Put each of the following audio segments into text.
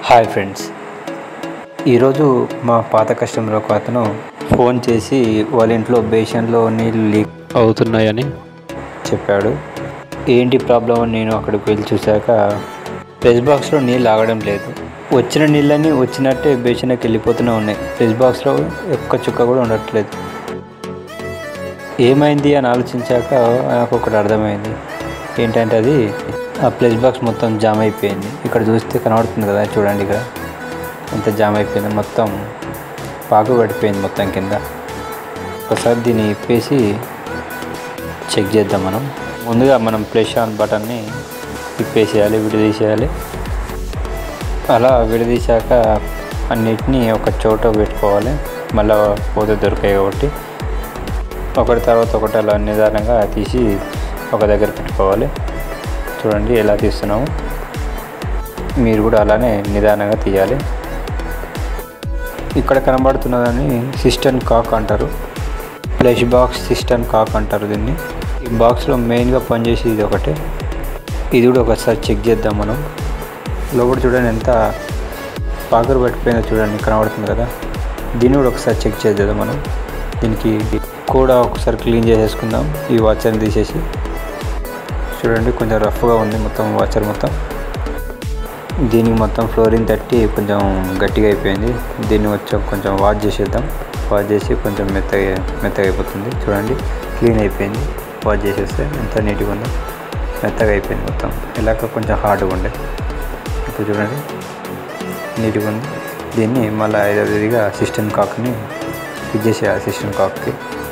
hi friends ఈరోజు మా పాత కస్టమర్ ఒక అతను ఫోన్ చేసి వాళ్ళ ఇంట్లో బేషన్లో నీళ్ళు లీక్ అవుతున్నాయని చెప్పాడు ఏంటి ప్రాబ్లం అని నేను అక్కడికి వెళ్ళి చూశాక ప్రెస్ బాక్స్లో నీళ్ళు ఆగడం లేదు వచ్చిన నీళ్ళని వచ్చినట్టే బేషన్కి వెళ్ళిపోతూనే ఉన్నాయి ప్రెస్ బాక్స్లో ఒక్క చుక్క కూడా ఉండట్లేదు ఏమైంది అని ఆలోచించాక నాకు ఒకటి అర్థమైంది ఏంటంటే అది ఆ ప్లస్ బాక్స్ మొత్తం జామ్ అయిపోయింది ఇక్కడ చూస్తే కనబడుతుంది కదా చూడండి ఇక్కడ ఎంత జామ్ అయిపోయింది మొత్తం పాకు పడిపోయింది మొత్తం కింద ఒకసారి దీన్ని ఇప్పేసి చెక్ చేద్దాం మనం ముందుగా మనం ప్లస్ ఆన్ బటన్ని ఇప్పేసేయాలి విడదీసేయాలి అలా విడదీశాక అన్నిటినీ ఒక చోట పెట్టుకోవాలి మళ్ళీ పోతే దొరికాయి కాబట్టి ఒకటి తర్వాత ఒకటి అలా నిదానంగా తీసి ఒక దగ్గర పెట్టుకోవాలి చూడండి ఎలా తీస్తున్నాము మీరు కూడా అలానే నిదానంగా తీయాలి ఇక్కడ కనబడుతున్నదని సిస్టమ్ కాక్ అంటారు ఫ్లెష్ బాక్స్ సిస్టమ్ కాక్ అంటారు దీన్ని ఈ బాక్స్లో మెయిన్గా పనిచేసి ఇది ఒకటే ఇది కూడా ఒకసారి చెక్ చేద్దాం మనం లోపల చూడండి ఎంత పాకరు పట్టిపోయిందో చూడండి కనబడుతుంది కదా దీన్ని కూడా ఒకసారి చెక్ చేద్దాం మనం దీనికి కూడా ఒకసారి క్లీన్ చేసేసుకుందాం ఈ వాచర్ని తీసేసి చూడండి కొంచెం రఫ్గా ఉంది మొత్తం వాచర్ మొత్తం దీనికి మొత్తం ఫ్లోరింగ్ తట్టి కొంచెం గట్టిగా అయిపోయింది దీన్ని వచ్చి కొంచెం వాష్ చేసేద్దాం వాష్ చేసి కొంచెం మెత్తగా మెత్తగా అయిపోతుంది చూడండి క్లీన్ అయిపోయింది వాష్ చేసేస్తే ఎంత నీట్గా ఉందో మెత్తగా అయిపోయింది మొత్తం ఇలాగ కొంచెం హార్డ్గా ఉండే ఇప్పుడు చూడండి నీట్గా ఉంది దీన్ని మళ్ళీ ఐదవదిగా సిస్టమ్ కాక్ని ఫిట్ చేసేయాలి సిస్టమ్ కాక్కి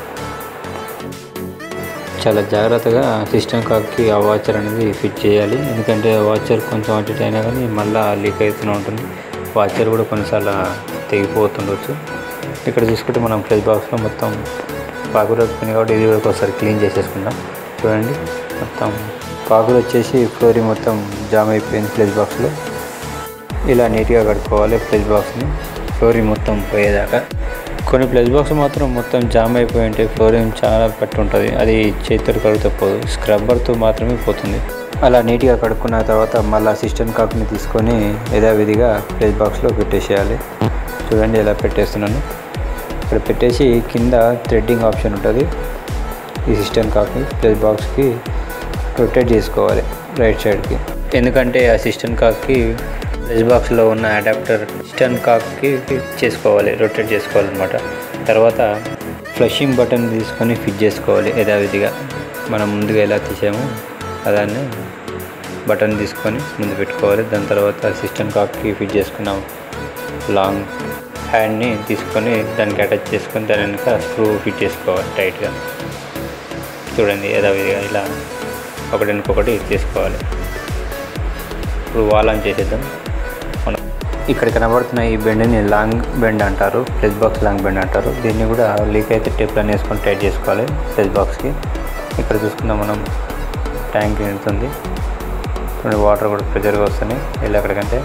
చాలా జాగ్రత్తగా సిస్టమ్ కాక్కి ఆ వాచర్ అనేది ఫిట్ చేయాలి ఎందుకంటే వాచర్ కొంచెం అటు ఇటు అయినా కానీ మళ్ళీ లీక్ అవుతూనే ఉంటుంది వాచర్ కూడా కొన్నిసార్లు తెగిపోతుండొచ్చు ఇక్కడ చూసుకుంటే మనం ప్లస్ బాక్స్లో మొత్తం పాకులు వచ్చింది కాబట్టి ఇది కూడా ఒకసారి క్లీన్ చేసేసుకుందాం చూడండి మొత్తం పాకులు వచ్చేసి ఫ్లోరింగ్ మొత్తం జామ్ అయిపోయింది ప్లస్ బాక్స్లో ఇలా నీట్గా కడుక్కోవాలి ప్లస్ బాక్స్ని ఫ్లోరింగ్ మొత్తం పోయేదాకా కొన్ని ప్లస్ బాక్స్ మాత్రం మొత్తం జామ్ అయిపోయి ఉంటాయి ఫ్లోరింగ్ చాలా పట్టి ఉంటుంది అది చేతితో కడిగితే పోదు స్క్రబ్బర్తో మాత్రమే పోతుంది అలా నీట్గా కడుక్కున్న తర్వాత మళ్ళీ సిస్టమ్ కాక్ని తీసుకొని యథావిధిగా ప్లస్ బాక్స్లో పెట్టేసేయాలి చూడండి ఎలా పెట్టేస్తున్నాను ఇక్కడ పెట్టేసి కింద థ్రెడ్డింగ్ ఆప్షన్ ఉంటుంది ఈ సిస్టమ్ కాక్ని ప్లస్ బాక్స్కి రొటేట్ చేసుకోవాలి రైట్ సైడ్కి ఎందుకంటే ఆ సిస్టమ్ కాక్కి ప్లస్ బాక్స్లో ఉన్న అడాప్టర్ సిస్టమ్ కాక్కి ఫిట్ చేసుకోవాలి రొటేట్ చేసుకోవాలన్నమాట తర్వాత ఫ్లషింగ్ బటన్ తీసుకొని ఫిట్ చేసుకోవాలి యథావిధిగా మనం ముందుగా ఎలా తీసామో అదాన్ని బటన్ తీసుకొని ముందు పెట్టుకోవాలి దాని తర్వాత సిస్టమ్ కాక్కి ఫిట్ చేసుకున్నాం లాంగ్ హ్యాండ్ని తీసుకొని దానికి అటాచ్ చేసుకొని దాని వెనుక స్క్రూ ఫిట్ చేసుకోవాలి టైట్గా చూడండి యథావిధిగా ఇలా ఒకటి ఇంకొకటి చేసుకోవాలి ఇప్పుడు వాల్ ఆన్ చేసేద్దాం మనం ఇక్కడ కనబడుతున్న ఈ బెండ్ని లాంగ్ బెండ్ అంటారు ప్లస్ బాక్స్ లాంగ్ బెండ్ అంటారు దీన్ని కూడా లీక్ అయితే టేప్లను వేసుకొని టైట్ చేసుకోవాలి ప్లస్ బాక్స్కి ఇక్కడ చూసుకుందాం మనం ట్యాంక్ నిండుతుంది వాటర్ కూడా ప్రెజర్గా వస్తున్నాయి వెళ్ళి అక్కడికంటే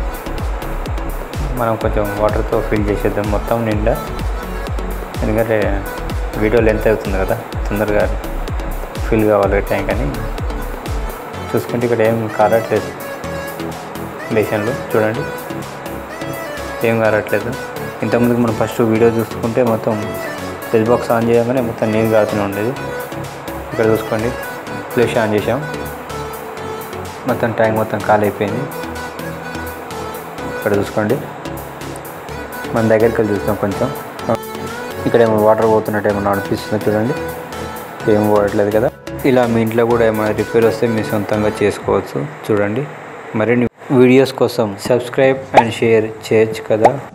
మనం కొంచెం వాటర్తో ఫిల్ చేసేద్దాం మొత్తం నిండా ఎందుకంటే వీడియో లెంత్ అవుతుంది కదా తొందరగా ఫిల్ కావాలి ట్యాంక్ అని చూసుకుంటే ఇక్కడ ఏం కారట్లేదు బేషన్లో చూడండి ఏం కారట్లేదు ఇంతకుముందుకు మనం ఫస్ట్ వీడియో చూసుకుంటే మొత్తం ప్రెస్ బాక్స్ ఆన్ చేయగానే మొత్తం నీళ్ళు కారుతూనే ఉండేది ఇక్కడ చూసుకోండి ఫ్లెష్ ఆన్ చేసాం మొత్తం ట్యాంక్ మొత్తం ఖాళీ అయిపోయింది ఇక్కడ చూసుకోండి మన దగ్గరికి వెళ్ళి చూస్తాం కొంచెం ఇక్కడ ఏమో వాటర్ పోతున్నట్టు ఏమన్నా అనిపిస్తుందో చూడండి ఏం పోవట్లేదు కదా ఇలా మీ ఇంట్లో కూడా ఏమైనా రిపేర్ వస్తే మీ సొంతంగా చేసుకోవచ్చు చూడండి మరిన్ని వీడియోస్ కోసం సబ్స్క్రైబ్ అండ్ షేర్ చేయొచ్చు కదా